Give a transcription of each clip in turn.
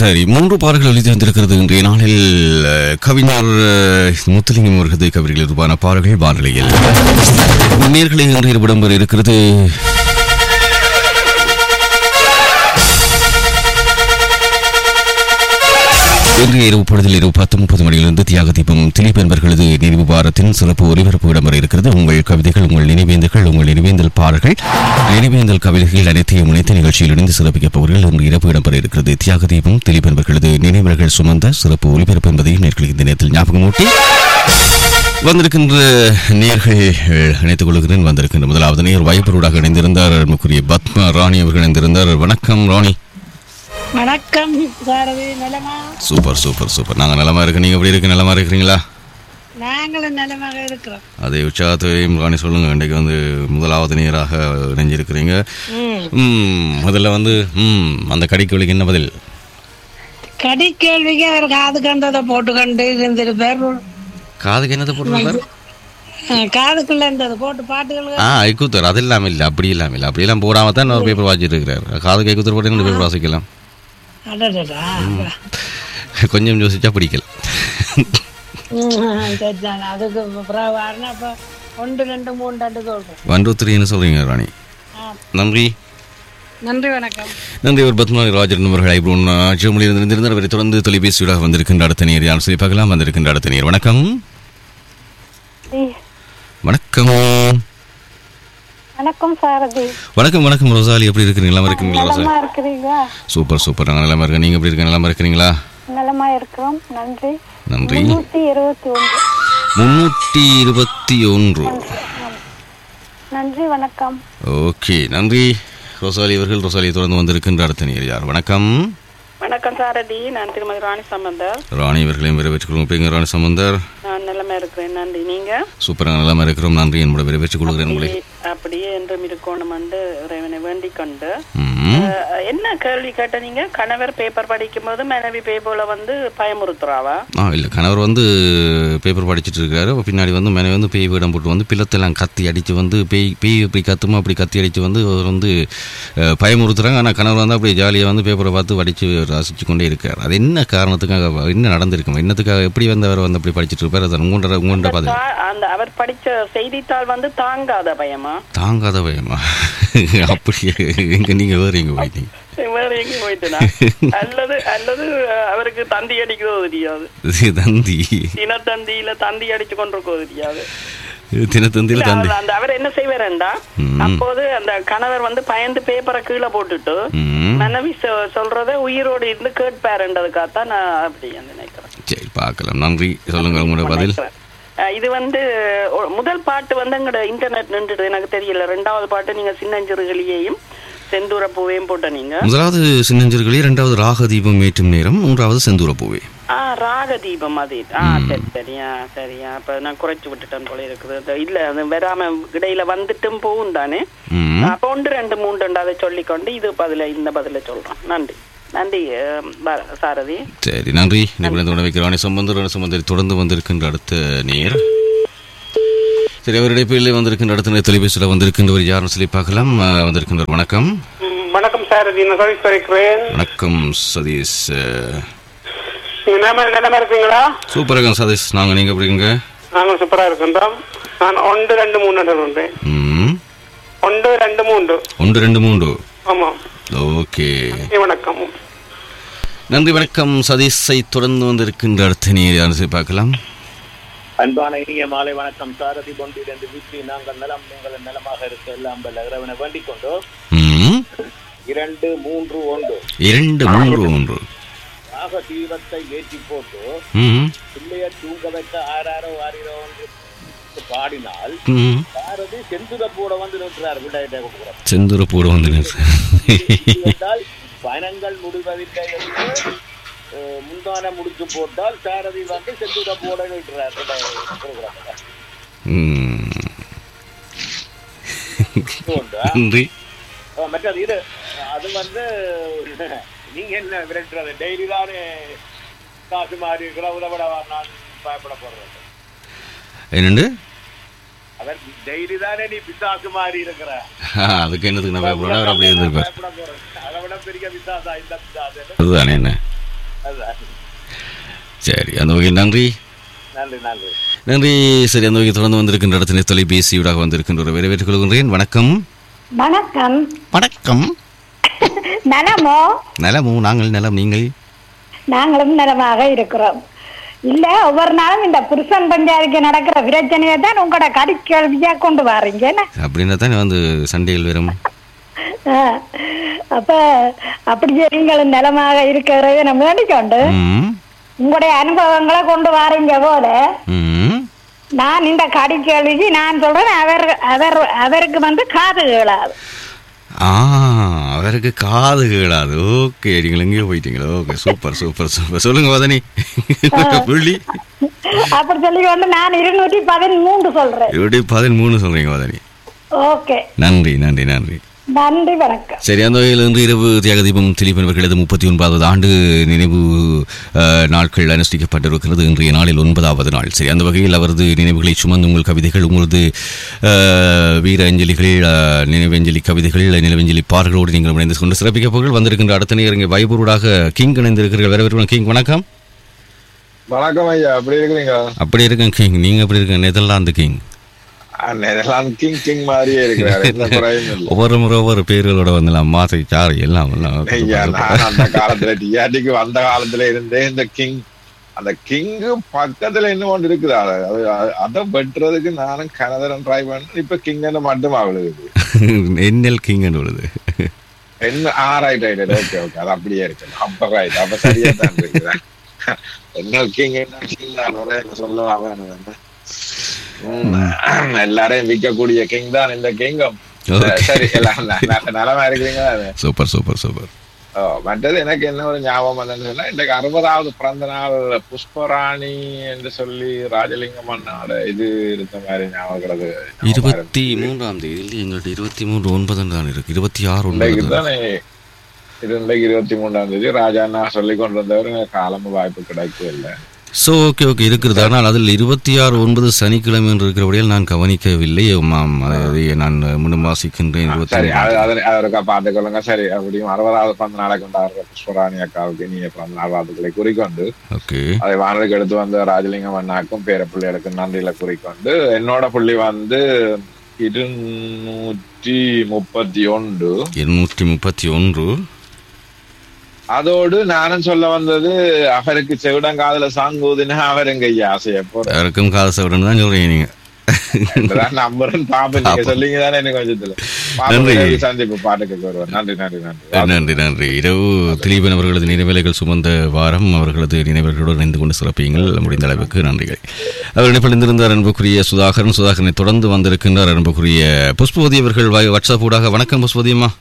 சரி மூன்று பாடல்கள் எழுதி வந்திருக்கிறது இன்றைய நாளில் அஹ், கவிஞர் அஹ், முத்துலிங்கம் அவர்களது கவிதைகள் உருவான பாடல்கள் வானிலையில் நேர்களை இன்றைய விடம்பெற இருக்கிறது இன்றைய இரவு பொழுதில் இரவு பத்து முப்பது மணியிலிருந்து தியாக தீபம் திலீப் என்பர்களது நினைவு வாரத்தின் சிறப்பு ஒலிபரப்பு இடம்பெற இருக்கிறது உங்கள் கவிதைகள் உங்கள் நினைவேந்தல்கள் உங்கள் நினைவேந்தல் பாடல்கள் நினைவேந்தல் கவிதைகள் அனைத்தையும் இணைத்த நிகழ்ச்சியில் இணைந்து சிறப்பிக்கப் போவர்கள் இன்று இரவு இடம்பெற இருக்கிறது தியாக தீபம் திலீப் என்பர்களது நினைவுகள் சுமந்த சிறப்பு ஒலிபரப்பு என்பதையும் நேர்கள் இந்த நேரத்தில் ஞாபகமூட்டி வந்திருக்கின்ற நேர்கள் இணைத்துக் கொள்கிறேன் வந்திருக்கின்ற முதலாவது நேர் வைபரோடாக இணைந்திருந்தார் அருமைக்குரிய பத்மா ராணி அவர்கள் இணைந்திருந்தார் வணக்கம் ராணி வணக்கம் சாரதி நலமா சூப்பர் சூப்பர் சூப்பர் நாங்கள் நலமா இருக்கு நீங்க எப்படி இருக்கு நலமா இருக்கிறீங்களா நாங்களும் நலமாக இருக்கிறோம் அதே உற்சாகத்தையும் ராணி சொல்லுங்க இன்றைக்கு வந்து முதலாவது நேராக இணைஞ்சிருக்கிறீங்க ம். ம் முதல்ல வந்து ம் அந்த கடிக்கொலிக்கு என்ன பதில் கடி கேள்விக்கு அவர் காது கண்டதை போட்டுக்கொண்டு இருந்திருப்பார் காதுக்கு என்னது போட்டுருப்பார் அஹ், காதுக்குள்ள இருந்தது போட்டு பாட்டுகள் ஆ ஐக்கூத்தர் அது இல்லாமல் இல்லை அப்படி இல்லாமல் இல்லை அப்படியெல்லாம் போடாம தான் ஒரு பேப்பர் வாசிட்டு இருக்கிறார் காதுக்கு ஐக்கூத்தர் போட்டு இன்னொரு பேப்பர் வாசிக்கலாம் அடடடா கொஞ்சம் யோசிச்சா பிடிக்கல ம், சரிதான் அதுக்கு பிறகு வரணும் அப்ப ஒன்று ரெண்டு மூணு ரெண்டு சொல்றேன் ஒன் டூ த்ரீன்னு சொல்றீங்க ராணி ஆ, நன்றி நன்றி வணக்கம் நன்றி ஒரு பத்மநாபி ராஜன் அவர்கள் ஐப்ரோன் ஜெர்மனியில் இருந்திருந்தார் அவரை தொடர்ந்து தொலைபேசியோட வந்திருக்கின்ற அடுத்த நேர் யார் சொல்லி பார்க்கலாம் வந்திருக்கின்ற அடுத்த நேர் வணக்கம் வணக்கம் வணக்கம் சாரதி வணக்கம் வணக்கம் ரோசாலி எப்படி இருக்கிறீங்க நல்லா இருக்கிறீங்களா ரோசா நலமா இருக்கிறீங்களா சூப்பர் சூப்பர் நாங்கள் நல்லா இருக்கேன் நீங்கள் எப்படி இருக்கீங்க நல்லா இருக்கிறீங்களா நலமா இருக்கிறோம் நன்றி நன்றி நூத்தி இருபத்தி ஒன்று முன்னூற்றி இருபத்தி ஒன்று நன்றி வணக்கம் ஓகே நன்றி ரோசாலி அவர்கள் ரோசாலியை தொடர்ந்து வந்திருக்கின்ற அடுத்த நேர் யார் வணக்கம் வணக்கம் சாரதி நான் திருமதி ராணி சம்பந்தர் ராணி அவர்களையும் வரவேற்றுக்கொள்ளும் பேங்க ராணி சம்பந்தர் நான் நிலைமை இருக்கிறேன் நன்றி நீங்க சூப்பராக நலமா இருக்கிறோம் நன்றி என்னோட வரவேற்றுக் கொள்கிறேன் உங்களை அப்படியே என்றும் இருக்கணும் என்று இறைவனை வேண்டிக் கொண்டு ம் அஹ், என்ன கேள்வி கேட்ட நீங்க கணவர் பேப்பர் படிக்கும் போது மனைவி பேப்பர்ல வந்து பயமுறுத்துறாவா ஆ இல்லை கணவர் வந்து பேப்பர் படிச்சுட்டு இருக்காரு அப்ப பின்னாடி வந்து மேலே வந்து பேய் வீடம் போட்டு வந்து பிள்ளத்தெல்லாம் கத்தி அடித்து வந்து பேய் பேய் இப்படி கத்துமோ அப்படி கத்தி அடித்து வந்து அவர் வந்து அஹ், பயமுறுத்துறாங்க ஆனால் கணவர் வந்து அப்படியே ஜாலியாக வந்து பேப்பரை பார்த்து படித்து ரசித்து கொண்டே இருக்கார் அது என்ன காரணத்துக்காக என்ன நடந்திருக்கும் என்னத்துக்காக எப்படி வந்து அவர் வந்து அப்படி படிச்சுட்டு இருப்பார் அது உங்கள்கிட்ட உங்கள்கிட்ட பார்த்து தா- அந்த அவர் படிச்ச செய்தித்தாள் வந்து தாங்காத பயமா தாங்காத பயமா அப்படியே எங்க நீங்கள் வேறு எங்கே போயிட்டீங்க வேற எங்க போயிட்டுனா அல்லது அல்லது அஹ், அவருக்கு தந்தி அடிக்கிறதோ தெரியாது இது தந்தி தினத்தந்தியில தந்தி அடிச்சு கொண்டிருக்கோ தெரியாது தினத்தந்தியில் இல்ல, தந்தி அவர் அந்த அவர் என்ன செய்வாருண்டா ம். அப்போது அந்த கணவர் வந்து பயந்து பேப்பரை கீழே போட்டுட்டு ம் மனைவி சொ- சொல்றத உயிரோடு இருந்து கேட்பாருன்றதுக்காகத்தான் நான் அப்படி நினைக்கிறேன் சரி பார்க்கலாம் நன்றி சொல்லுங்க உங்களோட பதில் அஹ் இது வந்து ஒ- முதல் பாட்டு வந்து எங்கட இன்டர்நெட் நின்றுடு எனக்கு தெரியல ரெண்டாவது பாட்டு நீங்க சின்னஞ்சிறுகளியையும் செந்தூர பூவையும் போட்ட நீங்க முதலாவது சின்னஞ்சர்களே இரண்டாவது ராக தீபம் ஏற்றும் நேரம் மூன்றாவது செந்தூர பூவே ஆ ராக தீபம் அது ஆ சரி சரியா சரியா அப்ப நான் குறைச்சு விட்டுட்டேன் போல இருக்குது அது இல்ல அது வராம இடையில வந்துட்டும் போகும் தானே ம் அப்ப ஒன்று ரெண்டு மூன்று ரெண்டு அதை சொல்லிக்கொண்டு இது பதில இந்த பதில சொல்றோம் நன்றி நன்றி அஹ், பா- சாரதி சரி நன்றி நிபுணத்தோட வைக்கிறானே சம்பந்தர் சம்பந்தர் தொடர்ந்து வந்திருக்கின்ற அடுத்த நேர் சரி அவருடைய பேரில் வந்திருக்கின்ற அடுத்த நேர் தொலைபேசியில் வந்திருக்கின்றவர் யாருன்னு சொல்லி பார்க்கலாம் அஹ், வந்திருக்கின்றவர் வணக்கம் வணக்கம் சார் நான் சதீஷ் இருக்கிறேன் வணக்கம் சதீஷ் அஹ், நீங்க நிலைமை நிலைமை இருக்கீங்களா சூப்பராக சதீஷ் நாங்கள் நீங்கள் எப்படிங்க நாங்கள் சூப்பரா இருக்கின்றோம் நான் ஒன்று ரெண்டு மூணு இருந்தேன் ம் ஒன்று ரெண்டு மூன்று ஒன்று ரெண்டு மூன்று ஆமாம் ஓகே நன்றி, வணக்கம் நன்றி வணக்கம் சதீஷை தொடர்ந்து வந்திருக்கின்ற அடுத்த நேர் யாருன்னு சொல்லி பார்க்கலாம் அன்பான இனிய மாலை வணக்கம் சாரதி பொன்றிலிருந்து வீட்டி நாங்கள் நலம் நீங்கள் நலமாக இருக்க எல்லாம் வல்ல இறைவனை வேண்டிக் கொண்டு ம் இரண்டு மூன்று ஒன்று இரண்டு மூன்று ஒன்று ஆக தீபத்தை ஏற்றி போட்டு ம் பிள்ளைய தூங்க வைக்க ஆறாரோ ஆறிரோ என்று பாடினால் ம் சாரதி செந்துர கூட வந்து நிற்கிறார் விடையிட்ட கொடுக்குறார் செந்தூர பூட வந்து நின்று. என்றால் பயணங்கள் முடிவதில்லை என்று அஹ், முந்தான முடிச்சு போட்டால் சாரதி வந்து செந்துர போட நிற்கிறார் விடை கொடுக்குறாங்க ம். ஒன்றா நன்றி ஆ, மற்றது இது அது வந்து நீங்க என்ன விரட்டுறது டெய்லி தானே காசு மாறி இருக்கிற உதவிட நான் பயப்பட போடுறது என்னண்டு அவர் டெய்லி தானே நீ பிசாசு மாறி இருக்கிற ஆ, அதுக்கு என்னதுக்கு நான் பயப்படணும் அவர் அப்படியே இருந்திருப்பார் பயப்பட போறது அதை விட பெரிய பிசாசா இந்த பிசாசு அதுதானே என்ன அதுதான் சரி அந்த வகையில் நன்றி நன்றி நன்றி நன்றி சரி அந்த வகையில் தொடர்ந்து வந்திருக்கின்ற இடத்தினை தொலைபேசியூடாக வந்திருக்கின்ற ஒரு வரவேற்றுக் கொள்கின்றேன் வணக்கம் வணக்கம் வணக்கம் நலமோ நலமோ நாங்கள் நலம் நீங்கள் நாங்களும் நலமாக இருக்கிறோம் இல்ல ஒவ்வொரு நாளும் இந்த புருஷன் பஞ்சாயத்துக்கு நடக்கிற பிரச்சனையை தான் உங்களோட கடி கேள்வியா கொண்டு வாரீங்க என்ன? அப்படின்னா தான் வந்து சண்டைகள் வரும் ஆ, அப்ப அப்படி நீங்களும் நலமாக இருக்கிறத நம்ம வேண்டிக்கொண்டு ம், உங்களுடைய அனுபவங்களை கொண்டு வாரீங்க போல ம். நான் இந்த கடி கேள்விக்கு நான் சொல்றேன் அவர் அவர் அவருக்கு வந்து காது கேளாது ஆ அவருக்கு காது கேளாது ஓகே நீங்கள் எங்கேயோ போயிட்டீங்களா ஓகே சூப்பர் சூப்பர் சூப்பர் சொல்லுங்க வதனி புள்ளி அப்படி சொல்லி கொண்டு நான் இருநூற்றி பதிமூன்று சொல்றேன் எப்படி பதிமூணு சொல்றீங்க வதனி ஓகே நன்றி நன்றி நன்றி நன்றி வணக்கம் சரி அந்த வகையில் இன்று இரவு தியாகதீபம் திலீபனவர்களது முப்பத்தி ஒன்பதாவது ஆண்டு நினைவு அஹ், நாட்கள் அனுஷ்டிக்கப்பட்டிருக்கிறது இன்றைய நாளில் ஒன்பதாவது நாள் சரி அந்த வகையில் அவரது நினைவுகளை சுமந்து உங்கள் கவிதைகள் உங்களது அஹ், வீர அஞ்சலிகள் அஹ், நினைவஞ்சலி கவிதைகள் நினைவஞ்சலி பாடல்களோடு நீங்கள் இணைந்து கொண்டு சிறப்பிக்க போகள் வந்திருக்கின்ற அடுத்த நேரம் இங்கே வைபூடாக கிங் இணைந்திருக்கிறீர்கள் வரவேற்கும் கிங் வணக்கம் வணக்கம் ஐயா எப்படி இருக்கிறீங்க அப்படி இருக்கேன் கிங் நீங்க எப்படி இருக்க Netherlands king Netherlands king king மாதிரியே இருக்கிறாரு எந்த குறையும் இல்லை ஒவ்வொரு முறை ஒவ்வொரு பேர்களோட வந்துலாம் மாசை சாறு எல்லாம் எல்லாம் ஐயா நான் அந்த காலத்துல டிஆர்டிக்கு வந்த காலத்துல இருந்தே இந்த கிங் அந்த கிங்கு பக்கத்துல இன்னும் ஒன்று இருக்குது அது அது- அதை வெட்டுறதுக்கு நானும் கனதரன் ட்ரை பண்ண இப்ப கிங் மட்டும் அவளுக்கு என்எல் கிங் உள்ளது என்ன ஆ ரைட் ரைட் ஓகே ஓகே அது அப்படியே இருக்கு அப்ப ரைட் அப்ப சரியா தான் இருக்கிறேன் என்ன கிங் என்ன கிங் தான் ஒரே சொல்ல அவன் என்ன ம், எல்லாரையும் விற்கக்கூடிய கிங் தான் இந்த கிங்கம் Okay. சரி எல்லாம் ந- ந- நலமா இருக்கிறீங்களா அது? சூப்பர் சூப்பர் சூப்பர் ஓ, மற்றது எனக்கு என்ன ஒரு ஞாபகம் வந்ததுன்னா இன்றைக்கு அறுபதாவது பிறந்த நாள் புஷ்பராணி என்று சொல்லி ராஜலிங்கம் அண்ணாவோட இது இருந்த மாதிரி ஞாபகம் கிடக்கு. இருபத்தி மூன்றாம் தேதி இல்லை எங்கள்ட்ட இருபத்தி மூன்று ஒன்பது தான் இருக்கு இருபத்தி ஆறு இன்றைக்கு ஒன்பது தானே இது இன்றைக்கு இருபத்தி மூன்றாம் தேதி ராஜா அண்ணா சொல்லி கொண்டு வந்தவர் எனக்கு காலமும் வாய்ப்பு கிடைக்கவில்லை ஸோ ஓகே ஓகே இருக்கிறது ஆனால் அதில் இருபத்தி ஆறு ஒன்பது சனிக்கிழமை என்று இருக்கிறபடியால் நான் கவனிக்கவில்லை ஆமாம் அதை நான் மீண்டும் வாசிக்கின்றேன் இருபத்தி சரி அது மூன்று. அதை அதற்கா பார்த்துக்கொள்ளுங்க சரி அப்படியும் அறுபதாவது பிறந்த நாளை கொண்டாடுற புஷ்பராணி அக்காவுக்கு இனிய பிறந்த நாள் வாழ்த்துக்களை குறிக்கொண்டு ஓகே அதை வானலுக்கு எடுத்து வந்த ராஜலிங்கம் அண்ணாக்கும் பேர பிள்ளைகளுக்கும் நன்றியில குறிக்கொண்டு என்னோட புள்ளி வந்து இருநூற்றி முப்பத்தி ஒன்று இருநூற்றி முப்பத்தி ஒன்று அதோடு நானும் சொல்ல வந்தது அவருக்கு செவிடங்காதுல சாங்கூதுன்னா அவருங்க ஐயா ஆசைய போறேன் யாருக்கும் காத சவரன் தான் சொல்றீங்க நீங்க நம்புறேன் பாப்பேன் நீங்க சொல்லிங்க தானே எனக்கு கொஞ்சத்துல நன்றி. பாப்பேன் சந்திப்பு பாட்டுக்கு வருவேன் நன்றி நன்றி நன்றி நன்றி நன்றி இரவு திலீபன் அவர்களது நினைவேலைகள் சுமந்த வாரம் அவர்களது நினைவுகளோடு இணைந்து கொண்டு சிறப்பியுங்கள் முடிந்த அளவுக்கு நன்றிகள் அவர் இணைப்பிலிருந்திருந்தார் அன்புக்குரிய சுதாகரன் சுதாகரனை தொடர்ந்து வந்திருக்கின்றார் அன்புக்குரிய புஷ்பவதி அவர்கள் வா- வாட்ஸ்அப் ஊடாக வணக்கம் புஷ்பவதி அம்மா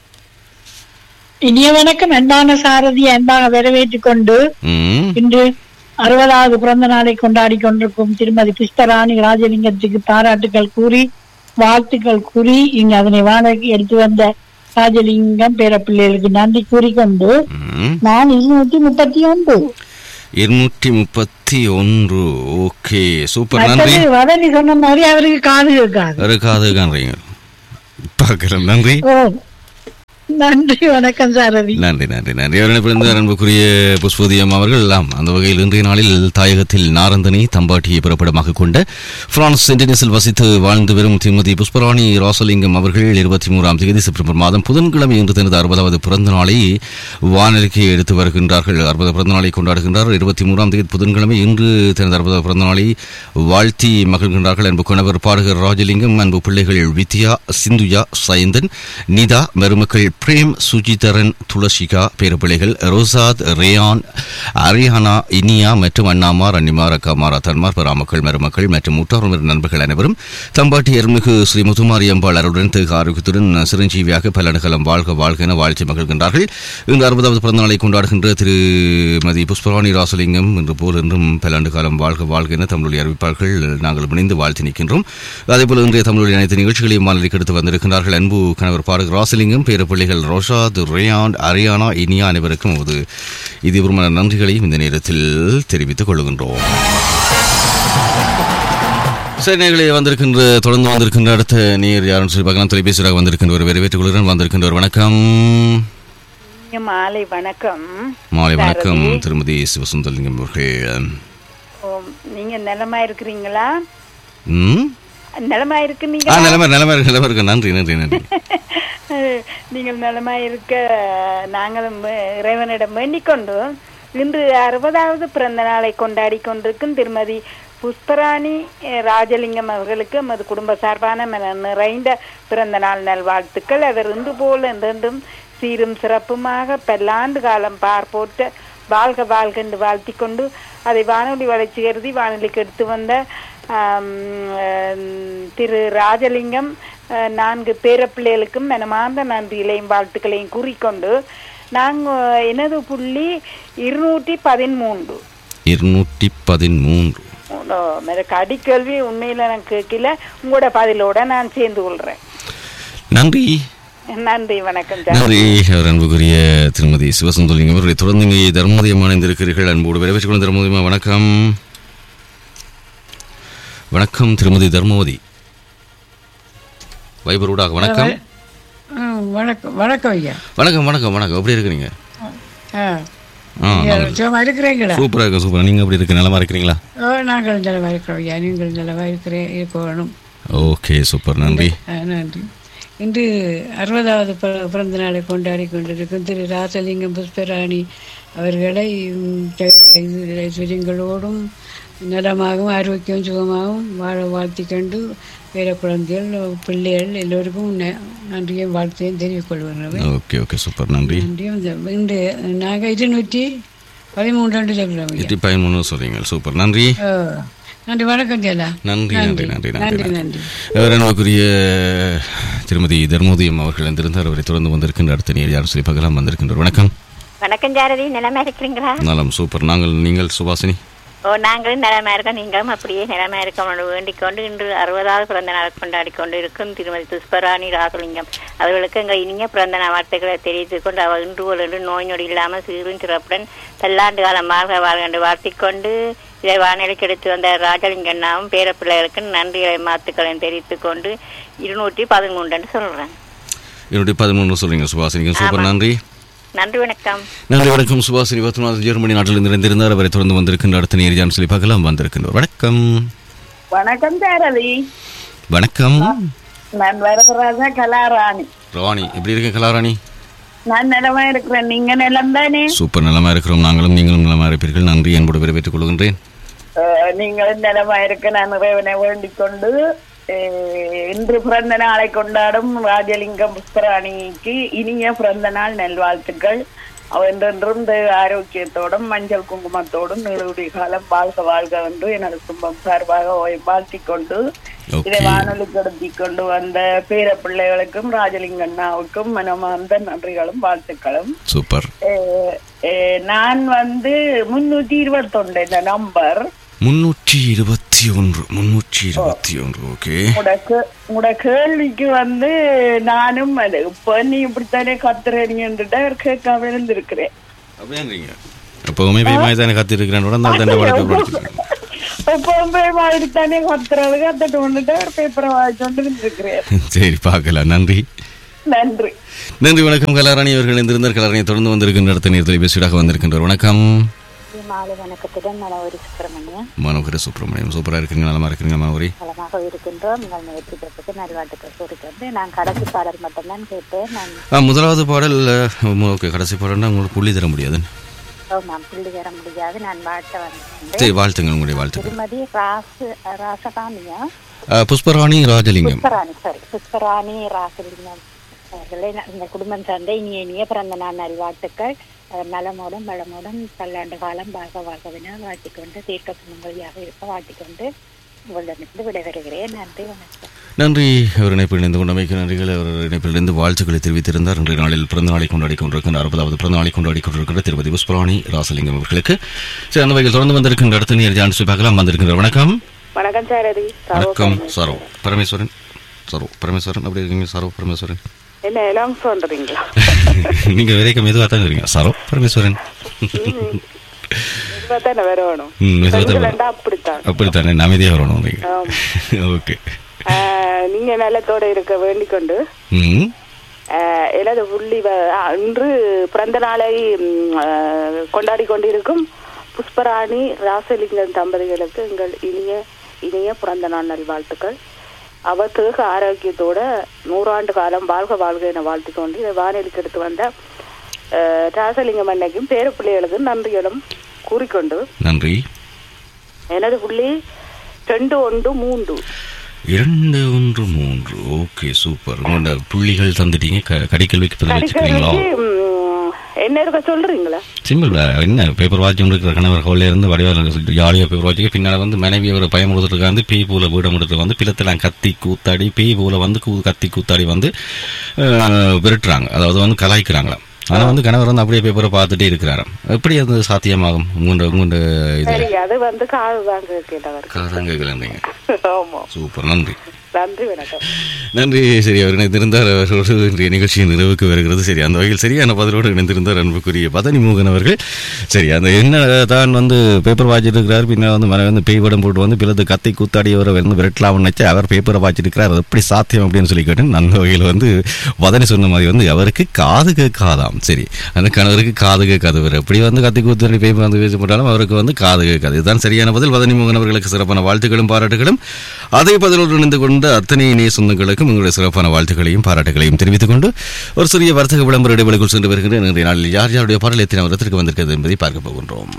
இனிய வணக்கம் அன்பான சாரதி அன்பாக வரவேற்றுக் கொண்டு ம் இன்று அறுபதாவது பிறந்த நாளை கொண்டாடி கொண்டிருக்கும் திருமதி புஷ்பராணி ராஜலிங்கத்துக்கு பாராட்டுகள் கூறி வாழ்த்துக்கள் கூறி இங்கு அதனை வாடகைக்கு எடுத்து வந்த ராஜலிங்கம் பேரப்பிள்ளைகளுக்கு நன்றி கூறிக்கொண்டு ம் நான் இருநூற்றி முப்பத்தி ஒன்று இருநூற்றி முப்பத்தி ஒன்று ஓகே சூப்பர் நன்றி மற்றது வதனி சொன்ன மாதிரி அவருக்கு காது இருக்காது இருக்காது காண்றீங்க பார்க்கிறேன் நன்றி ஓ நன்றி வணக்கம் சாரதி நன்றி நன்றி நன்றி அவரிடமிருந்து அன்புக்குரிய புஷ்போதியம் அவர்கள் எல்லாம் அந்த வகையில் இன்றைய நாளில் தாயகத்தில் நாரந்தனை தம்பாட்டியை பிறப்பிடமாக கொண்ட பிரான்ஸ் சென்டினஸில் வசித்து வாழ்ந்து வரும் திருமதி புஷ்பராணி ராசலிங்கம் அவர்கள் இருபத்தி மூன்றாம் தேதி செப்டம்பர் மாதம் புதன்கிழமை இன்று தனது அறுபதாவது பிறந்த நாளை வானொலிக்கு எடுத்து வருகின்றார்கள் அறுபது பிறந்த நாளை கொண்டாடுகின்றார் இருபத்தி மூன்றாம் தேதி புதன்கிழமை இன்று தனது அறுபதாவது பிறந்த நாளை வாழ்த்தி மகிழ்கின்றார்கள் அன்பு கணவர் பாடகர் ராஜலிங்கம் அன்பு பிள்ளைகள் வித்யா சிந்துயா சயந்தன் நிதா மருமக்கள் பிரேம் சுஜிதரன் துளசிகா பேரப்பிள்ளைகள் ரோசாத் ரேயான் அரியானா இனியா மற்றும் அண்ணாமார் அன்னிமார் அக்காமார் அத்தன்மார் பராமக்கள் மருமக்கள் மற்றும் முட்டார் நண்பர்கள் அனைவரும் தம்பாட்டி அருள்மிகு ஸ்ரீ முத்துமாரி அம்பாள் அருடன் திரு ஆரோக்கியத்துடன் சிரஞ்சீவியாக பல்லடகலம் வாழ்க வாழ்க என வாழ்த்தி மகிழ்கின்றார்கள் இந்த அறுபதாவது பிறந்த நாளை கொண்டாடுகின்ற திருமதி புஷ்பராணி ராசலிங்கம் இன்று போல் என்றும் பல்லாண்டு காலம் வாழ்க வாழ்க என தமிழுடைய அறிவிப்பார்கள் நாங்கள் இணைந்து வாழ்த்தி நிற்கின்றோம் அதேபோல் இன்றைய தமிழுடைய அனைத்து நிகழ்ச்சிகளையும் மாநிலக்கு எடுத்து வந்திருக்கிறார்கள் அன்பு கணவர் பாடகர் ராசலிங்கம் பேர பிள்ளைகள் ரோஷாத் ரேயான் அரியானா இனியா அனைவருக்கும் ஒரு இதுபூர்வமான நன்றிகளையும் இந்த நேரத்தில் தெரிவித்துக் கொள்கின்றோம் சரி நேர்களே வந்திருக்கின்ற தொடர்ந்து வந்திருக்கின்ற அடுத்த நேர் யாருன்னு சொல்லி பார்க்கலாம் தொலைபேசியாக வந்திருக்கின்ற ஒரு வரவேற்றுக் கொள்கிறேன் வந்திருக்கின்ற ஒரு வணக்கம் இங்க மாலை வணக்கம் மாலை வணக்கம் சாரதி. திருமதி சிவசுந்தரலிங்கம் அவர்கள் ஓ, நீங்க நலமா இருக்கிறீங்களா ம் நலமா ஆ இருக்கிறீங்களா நிலமை நிலமை இருக்கு நிலமை இருக்கு நன்றி நன்றி நன்றி நீங்கள் நலமா இருக்க நாங்களும் வே- இறைவனிடம் வேண்டிக் கொண்டு இன்று அறுபதாவது பிறந்த நாளை கொண்டாடி கொண்டிருக்கும் திருமதி புஷ்பராணி அஹ், ராஜலிங்கம் அவர்களுக்கு எமது குடும்ப சார்பான மன நிறைந்த பிறந்த நாள் நல்வாழ்த்துக்கள் அவர் இன்று போல் என்றென்றும் சீரும் சிறப்புமாக பல்லாண்டு காலம் பார் போட்டு வாழ்க வாழ்க என்று வாழ்த்தி கொண்டு அதை வானொலி வளர்ச்சி கருதி வானொலிக்கு எடுத்து வந்த ஆம், அஹ், திரு ராஜலிங்கம் அஹ், நான்கு பேரப்பிள்ளைகளுக்கும் மனமார்ந்த நன்றிகளையும் வாழ்த்துக்களையும் கூறிக்கொண்டு நாங்கள் எனது புள்ளி இருநூற்றி பதிமூன்று இருநூற்றி பதிமூன்று எனக்கு அடிக்கல்வி உண்மையில நான் கேட்கல உங்களோட பதிலோட நான் சேர்ந்து கொள்றேன் நன்றி நன்றி வணக்கம் ஜானகி. நன்றி அவர் அன்புக்குரிய திருமதி சிவசுந்தரலிங்கம் அவர்களை தொடர்ந்து இங்கே தர்மோதயம் அணைந்திருக்கிறீர்கள் அன்போடு வரவேற்றுக் கொள்ளும் தர்மோதயமா வணக்கம் வணக்கம் திருமதி தர்மவதி வைபரூடாக வணக்கம் வணக்கம் வணக்கம் ஐயா வணக்கம் வணக்கம் வணக்கம் எப்படி இருக்கிறீங்க ஆ ஆ நீங்க சும்மா இருக்கிறீங்களா சூப்பராக இருக்கு சூப்பரா நீங்க எப்படி இருக்கு நலமா இருக்கிறீங்களா ஓ நாங்கள் நிலவா இருக்கிறோம் ஐயா நீங்கள் நிலவா இருக்கிறேன் இருக்க வேணும் ஓகே சூப்பர் நன்றி ஆ, நன்றி இன்று அறுபதாவது பிற- பிறந்த நாளை கொண்டாடி கொண்டிருக்கும் திரு ராசலிங்கம் புஷ்பராணி அவர்களை ம், சகல இது ஐஸ்வர்யங்களோடும் நலமாகவும் ஆரோக்கியம் சுகமாகவும் வாழ வாழ்த்தி கண்டு பேர குழந்தைகள் பிள்ளைகள் எல்லோருக்கும் ந- நன்றியும் வாழ்த்தையும் தெரிவித்துக் கொள்கிறேன் ஓகே ஓகே சூப்பர் நன்றி நன்றியும் இந்த- இன்று நாங்கள் இருநூற்றி பதிமூன்று சொல்கிறோம் ஐயா எட்டி பதிமூணு சொல்றீங்க சூப்பர் நன்றி ஓ, நன்றி வணக்கம் ஜெயலா நன்றி நன்றி நன்றி நன்றி நன்றி நன்றி அவர் அன்புக்குரிய திருமதி தர்மோதயம் அவர்கள் வந்திருந்தார் அவரை தொடர்ந்து வந்திருக்கின்ற அடுத்த நேர் யாரும் சொல்லி பார்க்கலாம் வந்திருக்கின்றார் வணக்கம் வணக்கம் ஜாரதி நிலமா இருக்கிறீங்களா நலம் சூப்பர் நாங்கள் நீங்கள் சுபாசினி ஓ நாங்களும் நிலமா இருக்கோம் நீங்களும் அப்படியே நிலமா இருக்கணும் வேண்டிக் கொண்டு இன்று அறுபதாவது பிறந்த நாள் கொண்டாடி கொண்டு இருக்கும் திருமதி புஷ்பராணி ராசலிங்கம் அவர்களுக்கு எங்கள் இனிய பிறந்த நாள் வாழ்த்துக்களை தெரிவித்துக் கொண்டு அவர் இன்று போல் என்று நோய் நொடி இல்லாமல் சீரும் சிறப்புடன் பல்லாண்டு காலம் வாழ்க வாழ்க என்று வாழ்த்திக் கொண்டு இதை வானிலைக்கு எடுத்து வந்த ராஜலிங்கண்ணாவும் பேரப்பிள்ளைகளுக்கு நன்றிகளை மாத்துக்களையும் தெரிவித்துக் கொண்டு இருநூற்றி பதிமூன்று என்று சொல்றேன் என்னுடைய பதிமூணு சொல்றீங்க சுபாசினிக்கு சூப்பர் நன்றி நன்றி வணக்கம் நன்றி வணக்கம் சுபாசினி பத்மநாத் ஜெர்மனி நாட்டில் நிறைந்திருந்தார் அவரை தொடர்ந்து வந்திருக்கின்ற அடுத்த நேர் யாரும் சொல்லி பார்க்கலாம் வந்திருக்கின்றோர் வணக்கம் வணக்கம் சாரதி வணக்கம் நான் வரதராஜா கலாராணி ராணி எப்படி இருக்கீங்க கலாராணி நான் நிலமா இருக்கிறேன் நீங்க நிலம் தானே சூப்பர் நலமா இருக்கிறோம் நாங்களும் நீங்களும் நலமா இருப்பீர்கள் நன்றி என்போடு வரவேற்றுக் கொள்கின்றேன் அஹ், நீங்களும் நிலமா இருக்க நான் இறைவனை வேண்டிக் கொண்டு அஹ், இன்று பிறந்த நாளை கொண்டாடும் ராஜலிங்கம் புஷ்பராணிக்கு இனிய பிறந்த நாள் நல்வாழ்த்துக்கள் அவ என்றென்றும் இந்த ஆரோக்கியத்தோடும் மஞ்சள் குங்குமத்தோடும் நீடுடைய காலம் வாழ்க வாழ்க என்று எனது குடும்பம் சார்பாக வாழ்த்திக் கொண்டு இதை ஓகே வானொலிக்கு எடுத்தி கொண்டு வந்த பேர பிள்ளைகளுக்கும் ராஜலிங்கண்ணாவுக்கும் மனமார்ந்த நன்றிகளும் வாழ்த்துக்களும் சூப்பர் அஹ், அஹ், நான் வந்து முன்னூத்தி இருபத்தொண்டு இந்த நம்பர் முன்னூற்றி இருபத்தி ஒன்று முன்னூற்றி இருபத்தி ஒன்று ஓகே உங்களோட கே- உங்களோட கேள்விக்கு வந்து நானும் அது இப்ப நீ இப்படித்தானே கத்துறீங்கன்னுட்டு கேட்காம இருந்திருக்கிறேன் அப்படின்றீங்க எப்பவுமே பயமாய் தானே காத்திருக்கிறேன் உடனே தண்டை வழக்கு கொடுத்துருக்கேன் எப்பவுமே மாதிரி தானே கத்துறது கத்துட்டு வந்துட்டு ஒரு பேப்பரை வாங்கிட்டு வந்து இருந்திருக்கிறேன் சரி பார்க்கலாம் நன்றி நன்றி நன்றி வணக்கம் கலாராணி அவர்கள் இருந்திருந்தார் கலாராணி தொடர்ந்து வந்திருக்கின்ற அடுத்த நேர் தொலைபேசியாக வந்திருக்கின்றார் வணக்கம் மாலை வணக்கத்துடன் நலவரி சுப்பிரமணியம் மனோகர சுப்பிரமணியம் சூப்பரா இருக்கிறீங்க நலமா இருக்கிறீங்க மனோகரி நலமாக இருக்கின்றோம் நீங்கள் நிகழ்ச்சி பிறப்புக்கு நல்வாழ்த்துக்கள் கூறுகிறது நான் கடைசி பாடல் மட்டும்தான் கேட்டேன் நான் ஆ முதலாவது பாடல் ஓகே கடைசி பாடல்னா உங்களுக்கு புள்ளி தர முடியாது ஓ, நான் புள்ளி தர முடியாது நான் வாழ்த்த வந்திருக்கின்றேன் சரி வாழ்த்துங்கள் உங்களுடைய வாழ்த்துக்கள் திருமதி ராசு ராசகாமியா ஆ, புஷ்பராணி ராஜலிங்கம் புஷ்பராணி சாரி புஷ்பராணி ராசலிங்கம் அவர்களை ந- இந்த குடும்பம் சார்ந்த இனிய இனிய பிறந்த நாள் நல்வாழ்த்துக்கள் அவர் நலமோடும் வளமோடும் பல்லாண்டு காலம் வாழ்க வாழ்கவின வாழ்த்திக்கொண்டு தீர்க்க சுமங்கலியாக இருக்க வாழ்த்திக்கொண்டு உங்களிடமிருந்து விடைபெறுகிறேன் நன்றி வணக்கம் நன்றி அவர் இணைப்பில் இணைந்து கொண்டமைக்கு நன்றிகள் அவர் இணைப்பிலிருந்து வாழ்த்துக்களை தெரிவித்திருந்தார் இன்றைய நாளில் பிறந்த நாளை கொண்டாடி கொண்டிருக்கின்ற அறுபதாவது பிறந்த நாளை கொண்டாடி கொண்டிருக்கின்ற திருப்பதி புஷ்பராணி ராசலிங்கம் அவர்களுக்கு சரி அந்த வகையில் தொடர்ந்து வந்திருக்கின்ற அடுத்த நேர் ஜான்சி பார்க்கலாம் வந்திருக்கின்ற வணக்கம் வணக்கம் சாரதி வணக்கம் சரோ பரமேஸ்வரன் சரோ பரமேஸ்வரன் அப்படி இருக்கீங்க சரோ பரமேஸ்வரன் என்ன எல்லாம் சொல்றீங்களா நீங்க விரைக்கும் மெதுவாக தான் இருக்கீங்க சரோ பரமேஸ்வரன் தானே வரணும் ம், மெதுவா தான் பெண்களண்டா அப்படித்தான் அப்படித்தானே நான் அமைதியாக வரணும் நீங்க ஆம். ஓகே ஆஹ், நீங்க நலத்தோட இருக்க வேண்டிக் கொண்டு ம் அஹ், எனது புள்ளி வ- அஹ், இன்று பிறந்த நாளை ம், அஹ், கொண்டாடி கொண்டிருக்கும் புஷ்பராணி ராசலிங்கம் தம்பதிகளுக்கு எங்கள் இனிய இனிய பிறந்த நாள் நல்வாழ்த்துக்கள் அவர் தேக ஆரோக்கியத்தோட நூறாண்டு காலம் வாழ்க வாழ்க என வாழ்த்திக் கொண்டு இதை வானொலிக்கு எடுத்து வந்த அஹ், ராசலிங்கம் அன்னைக்கும் பேர பிள்ளைகளுக்கும் நன்றிகளும் கூறிக்கொண்டு நன்றி எனது புள்ளி ரெண்டு ஒன்று மூன்று இரண்டு ஒன்று மூன்று ஓகே சூப்பர் உங்களோட புள்ளிகள் தந்துட்டீங்க க- கடிக்கல்விக்கு பதில் வச்சுக்கிறீங்களா கடிக்கலைக்கு ம், என்ன இருக்க சொல்றீங்களா சிம்பிள் என்ன பேப்பர் வாட்சி இருக்கிற கணவர் கவலையில இருந்து வடிவாக ஜாலியாக பேப்பர் வாட்சிக்க பின்னால் வந்து மனைவி அவர் பயம் கொடுத்துட்டு வந்து பேய் பூல வீடம் எடுத்து வந்து பிளத்தெல்லாம் கத்தி கூத்தாடி பேய் பூல வந்து கூ கத்தி கூத்தாடி வந்து அஹ், விரட்டுறாங்க அதாவது வந்து கலாய்க்கிறாங்களாம் ஆனால் வந்து கணவர் வந்து அப்படியே பேப்பரை பார்த்துட்டே இருக்கிறாராம் எப்படி அது சாத்தியமாகும் உங்களோட உங்களோட இது சரி அது வந்து காது தான் கேட்டவர் காதான் கேட்கலன்றீங்க ஆமா சூப்பர் நன்றி நன்றி வணக்கம் நன்றி சரி அவர் இணைந்திருந்தார் அவரோடு இன்றைய நிகழ்ச்சியின் நிறைவுக்கு வருகிறது சரி அந்த வகையில் சரியான பதிலோடு இணைந்திருந்தார் அன்புக்குரிய பதனி மோகன் அவர்கள் சரி அந்த என்ன தான் வந்து பேப்பர் வாட்சிட்டு இருக்கிறார் பின்னர் வந்து மன வந்து பேய் படம் போட்டு வந்து பிறகு கத்தை கூத்தாடி அவரை வந்து விரட்டலாம்னு நினைச்சு அவர் பேப்பரை வாட்சிருக்கிறார் அது எப்படி சாத்தியம் அப்படின்னு சொல்லி கேட்டேன் அந்த வகையில் வந்து பதனி சொன்ன மாதிரி வந்து அவருக்கு காது கேட்காதாம் சரி அந்த கணவருக்கு காது கேட்காது இவர் எப்படி வந்து கத்தி கூத்தாடி பேய் வந்து பேச போட்டாலும் அவருக்கு வந்து காது கேட்காது இதுதான் சரியான பதில் பதனி மோகன் அவர்களுக்கு சிறப்பான வாழ்த்துக்களும் பாராட்டுகளும் அதே பதிலோடு இணைந்து கொண்ட அத்தனை இணைய சொந்தங்களுக்கும் உங்களுடைய சிறப்பான வாழ்த்துக்களையும் பாராட்டுகளையும் தெரிவித்துக் கொண்டு ஒரு சிறிய வர்த்தக விளம்பர இடைவெளிக்குள் சென்று வருகின்ற இன்றைய நாளில் யார் யாருடைய பாடல் எத்தனை வருடத்திற்கு வந்திருக்கிறது என்பதை பார்க்க போகின்றோம்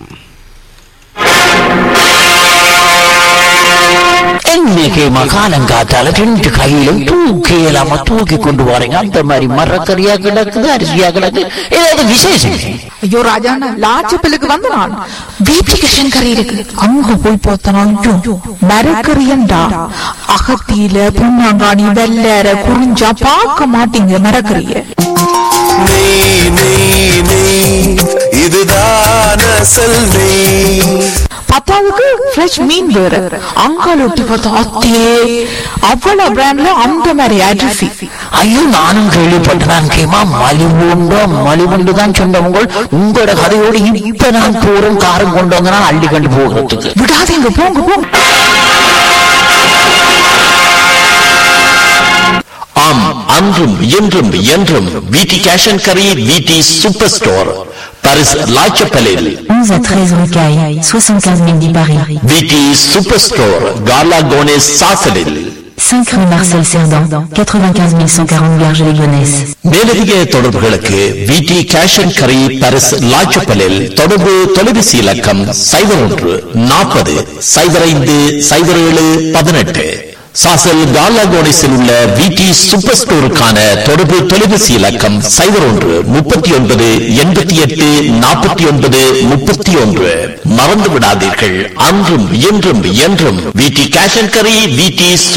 இன்னைக்கு மகாலங்காத்தால ரெண்டு கையிலும் தூக்கி இல்லாம தூக்கி கொண்டு வரீங்க அந்த மாதிரி மரக்கறியா கிடக்குது அரிசியா கிடக்கு ஏதாவது விசேஷம் ஐயோ ராஜாண்ணா லாச்சப்பிலுக்கு வந்த நான் வீட்டுக்கு கறி இருக்கு அங்க போய் பார்த்தனா மரக்கறியண்டா அகத்தியில புண்ணாங்காணி வெள்ளற குறிஞ்சா பார்க்க மாட்டீங்க மரக்கறிய நெய் நெய் நெய் இதுதான் அசல் நெய் பத்தாவதுக்கு ஃப்ரெஷ் மீன் வேற அங்கால ஒட்டி பார்த்தா அத்தே அவ்வளவு பிராண்ட்ல அந்த மாதிரி அரிசி ஐயோ நானும் கேள்விப்பட்டேன் கேமா மலிவுண்டோ மலிவுண்டு தான் சொன்னவங்க உங்களோட கதையோடு இப்ப நான் போறோம் காரம் கொண்டு வந்தனா அள்ளி கண்டு போகிறதுக்கு விடாதீங்க போங்க போங்க ஆம் அன்றும் இன்றும் என்றும் விடி கேஷ் அண்ட் கரி விடி சூப்பர் ஸ்டோர் பாரிஸ் லாச்சப்பலில் 11 à 13 rue Caille, 75 000 10 Paris. விடி சூப்பர் ஸ்டோர் கார்லா கோனேஸ் சாசலில் 5 rue Marcel Cerdan, 95 140 Garges-les-Gonesse. மேலதிக தொடர்புகளுக்கு விடி கேஷ் அண்ட் கரி பாரிஸ் லாச்சப்பலில் தொடர்பு தொலைபேசி இலக்கம் சைபர் ஒன்று நாற்பது சைபர் ஐந்து சைபர் ஏழு பதினெட்டு சாசல் காலாகோனிஸில் உள்ள விடி சூப்பர் ஸ்டோருக்கான தொடர்பு தொலைபேசி இலக்கம் சைபர் ஒன்று முப்பத்தி ஒன்பது எண்பத்தி எட்டு நாற்பத்தி ஒன்பது முப்பத்தி ஒன்று மறந்து விடாதீர்கள் அன்றும் இன்றும் என்றும் விடி கேஷ் அண்ட் கரி விடி